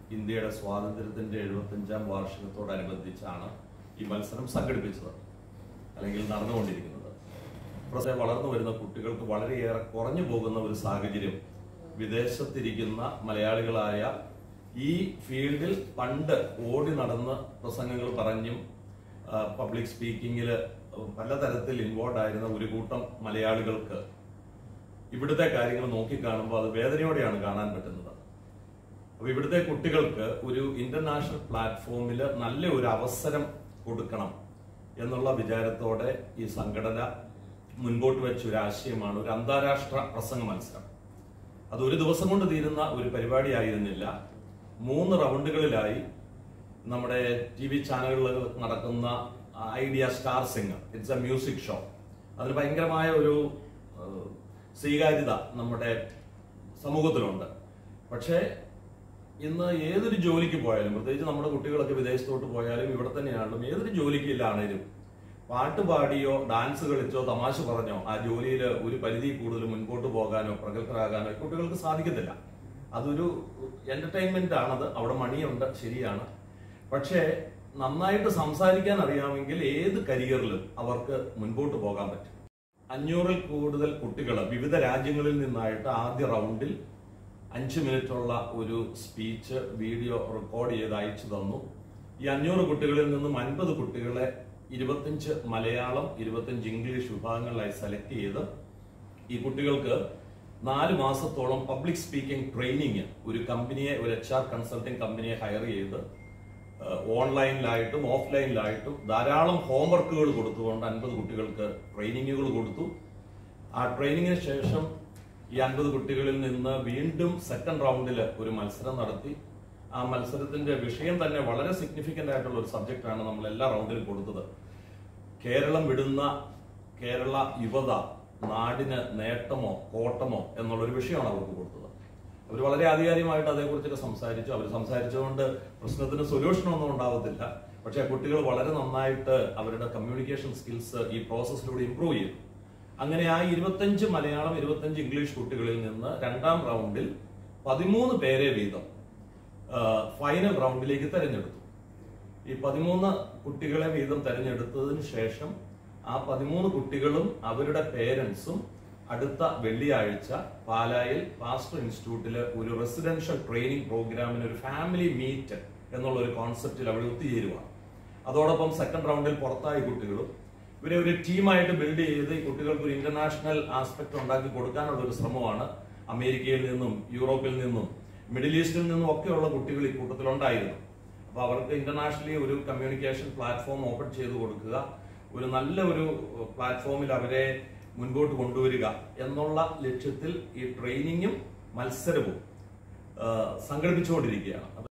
ഇന്ത്യയുടെ സ്വാതന്ത്ര്യത്തിന്റെ എഴുപത്തഞ്ചാം വാർഷികത്തോടനുബന്ധിച്ചാണ് ഈ മത്സരം സംഘടിപ്പിച്ചത് അല്ലെങ്കിൽ നടന്നുകൊണ്ടിരിക്കുന്നത് പക്ഷേ വളർന്നു വരുന്ന കുട്ടികൾക്ക് വളരെയേറെ കുറഞ്ഞു പോകുന്ന ഒരു സാഹചര്യം വിദേശത്തിരിക്കുന്ന മലയാളികളായ ഈ ഫീൽഡിൽ പണ്ട് ഓടി നടന്ന് പ്രസംഗങ്ങൾ പറഞ്ഞും പബ്ലിക് സ്പീക്കിങ്ങിൽ പലതരത്തിൽ ഇൻവോൾവ് ആയിരുന്ന ഒരു കൂട്ടം മലയാളികൾക്ക് ഇവിടുത്തെ കാര്യങ്ങൾ നോക്കിക്കാണുമ്പോൾ അത് വേദനയോടെയാണ് കാണാൻ പറ്റുന്നത് അപ്പൊ ഇവിടുത്തെ കുട്ടികൾക്ക് ഒരു ഇന്റർനാഷണൽ പ്ലാറ്റ്ഫോമിൽ നല്ല ഒരു അവസരം കൊടുക്കണം എന്നുള്ള വിചാരത്തോടെ ഈ സംഘടന മുൻപോട്ട് വെച്ച ഒരു ആശയമാണ് ഒരു അന്താരാഷ്ട്ര പ്രസംഗ മത്സരം അത് ഒരു ദിവസം കൊണ്ട് തീരുന്ന ഒരു പരിപാടിയായിരുന്നില്ല മൂന്ന് റൗണ്ടുകളിലായി നമ്മുടെ ടി വി ചാനലുകളിൽ നടക്കുന്ന Idea star singer it's a music show അതിന് ഭയങ്കരമായ ഒരു ഏഹ്, സ്വീകാര്യത നമ്മുടെ സമൂഹത്തിലുണ്ട് പക്ഷേ ഇന്ന് ഏതൊരു ജോലിക്ക് പോയാലും പ്രത്യേകിച്ച് നമ്മുടെ കുട്ടികളൊക്കെ വിദേശത്തോട്ട് പോയാലും ഇവിടെ തന്നെയാണെങ്കിലും ഏതൊരു ജോലിക്കില്ലാണേലും പാട്ട് പാടിയോ ഡാൻസ് കളിച്ചോ തമാശ പറഞ്ഞോ ആ ജോലിയിൽ ഒരു പരിധി കൂടുതൽ മുൻപോട്ട് പോകാനോ പ്രഗത്ഭരാകാനോ ഈ കുട്ടികൾക്ക് സാധിക്കത്തില്ല അതൊരു എന്റർടൈൻമെന്റ് ആണത് അവിടെ മണിയുണ്ട് ശരിയാണ് പക്ഷേ നന്നായിട്ട് സംസാരിക്കാൻ അറിയാമെങ്കിൽ ഏത് കരിയറിലും അവർക്ക് മുൻപോട്ട് പോകാൻ പറ്റും അഞ്ഞൂറിൽ കൂടുതൽ കുട്ടികൾ വിവിധ രാജ്യങ്ങളിൽ നിന്നായിട്ട് ആദ്യ റൗണ്ടിൽ അഞ്ച് മിനിറ്റുള്ള ഒരു സ്പീച്ച് വീഡിയോ റെക്കോർഡ് ചെയ്ത് അയച്ചു തന്നു ഈ അഞ്ഞൂറ് കുട്ടികളിൽ നിന്നും അൻപത് കുട്ടികളെ ഇരുപത്തിയഞ്ച് മലയാളം ഇരുപത്തിയഞ്ച് ഇംഗ്ലീഷ് വിഭാഗങ്ങളിലായി സെലക്ട് ചെയ്ത് ഈ കുട്ടികൾക്ക് നാല് മാസത്തോളം പബ്ലിക് സ്പീക്കിംഗ് ട്രെയിനിങ് ഒരു കമ്പനിയെ ഒരു എച്ച് ആർ കൺസൾട്ടിംഗ് കമ്പനിയെ ഹയർ ചെയ്ത് ഏഹ്, ഓൺലൈനിലായിട്ടും ഓഫ്ലൈനിലായിട്ടും ധാരാളം ഹോംവർക്കുകൾ കൊടുത്തുകൊണ്ട് അൻപത് കുട്ടികൾക്ക് ട്രെയിനിങ്ങുകൾ കൊടുത്തു ആ ട്രെയിനിങ്ങിന് ശേഷം ഈ അൻപത് കുട്ടികളിൽ നിന്ന് വീണ്ടും സെക്കൻഡ് റൗണ്ടിൽ ഒരു മത്സരം നടത്തി ആ മത്സരത്തിന്റെ വിഷയം തന്നെ വളരെ സിഗ്നിഫിക്കന്റ് ആയിട്ടുള്ള ഒരു സബ്ജക്റ്റാണ് നമ്മൾ എല്ലാ റൗണ്ടിലും കൊടുത്തത് കേരളം വിടുന്ന കേരള യുവത നാടിന് നേട്ടമോ കോട്ടമോ എന്നുള്ളൊരു വിഷയമാണ് അവർക്ക് കൊടുത്തത് അവർ വളരെ ആധികാരികമായിട്ട് അതേക്കുറിച്ചൊക്കെ സംസാരിച്ചു അവർ സംസാരിച്ചുകൊണ്ട് പ്രശ്നത്തിന് സൊല്യൂഷൻ ഒന്നും ഉണ്ടാവത്തില്ല പക്ഷേ കുട്ടികൾ വളരെ നന്നായിട്ട് അവരുടെ കമ്മ്യൂണിക്കേഷൻ സ്കിൽസ് ഈ പ്രോസസ്സിലൂടെ ഇംപ്രൂവ് ചെയ്തു അങ്ങനെ ആ ഇരുപത്തഞ്ച് മലയാളം ഇരുപത്തഞ്ച് ഇംഗ്ലീഷ് കുട്ടികളിൽ നിന്ന് രണ്ടാം റൗണ്ടിൽ പതിമൂന്ന് പേരെ വീതം ആ, ഫൈനൽ റൗണ്ടിലേക്ക് തെരഞ്ഞെടുത്തു ഈ പതിമൂന്ന് കുട്ടികളെ വീതം തെരഞ്ഞെടുത്തതിന് ശേഷം ആ പതിമൂന്ന് കുട്ടികളും അവരുടെ പേരൻസും അടുത്ത വെള്ളിയാഴ്ച പാലായിൽ പാസ്റ്റർ ഇൻസ്റ്റിറ്റ്യൂട്ടിലെ ഒരു റെസിഡൻഷ്യൽ ട്രെയിനിങ് പ്രോഗ്രാമിന് ഒരു ഫാമിലി മീറ്റ് എന്നുള്ള ഒരു കോൺസെപ്റ്റിൽ അവിടെ ഒത്തുചേരുവാണ് അതോടൊപ്പം സെക്കൻഡ് റൗണ്ടിൽ പുറത്തായ കുട്ടികളും ഇവരെ ഒരു ടീമായിട്ട് ബിൽഡ് ചെയ്ത് ഈ കുട്ടികൾക്ക് ഒരു ഇന്റർനാഷണൽ ആസ്പെക്ട് ഉണ്ടാക്കി കൊടുക്കാനുള്ള ഒരു ശ്രമമാണ് അമേരിക്കയിൽ നിന്നും യൂറോപ്പിൽ നിന്നും മിഡിൽ ഈസ്റ്റിൽ നിന്നും ഒക്കെയുള്ള കുട്ടികൾ ഈ കൂട്ടത്തിലുണ്ടായിരുന്നു അപ്പൊ അവർക്ക് ഇന്റർനാഷണലി ഒരു കമ്മ്യൂണിക്കേഷൻ പ്ലാറ്റ്ഫോം ഓപ്പൺ ചെയ്ത് കൊടുക്കുക ഒരു നല്ല ഒരു പ്ലാറ്റ്ഫോമിൽ അവരെ മുൻപോട്ട് കൊണ്ടുവരിക എന്നുള്ള ലക്ഷ്യത്തിൽ ഈ ട്രെയിനിങ്ങും മത്സരവും ആ, സംഘടിപ്പിച്ചുകൊണ്ടിരിക്കുകയാണ്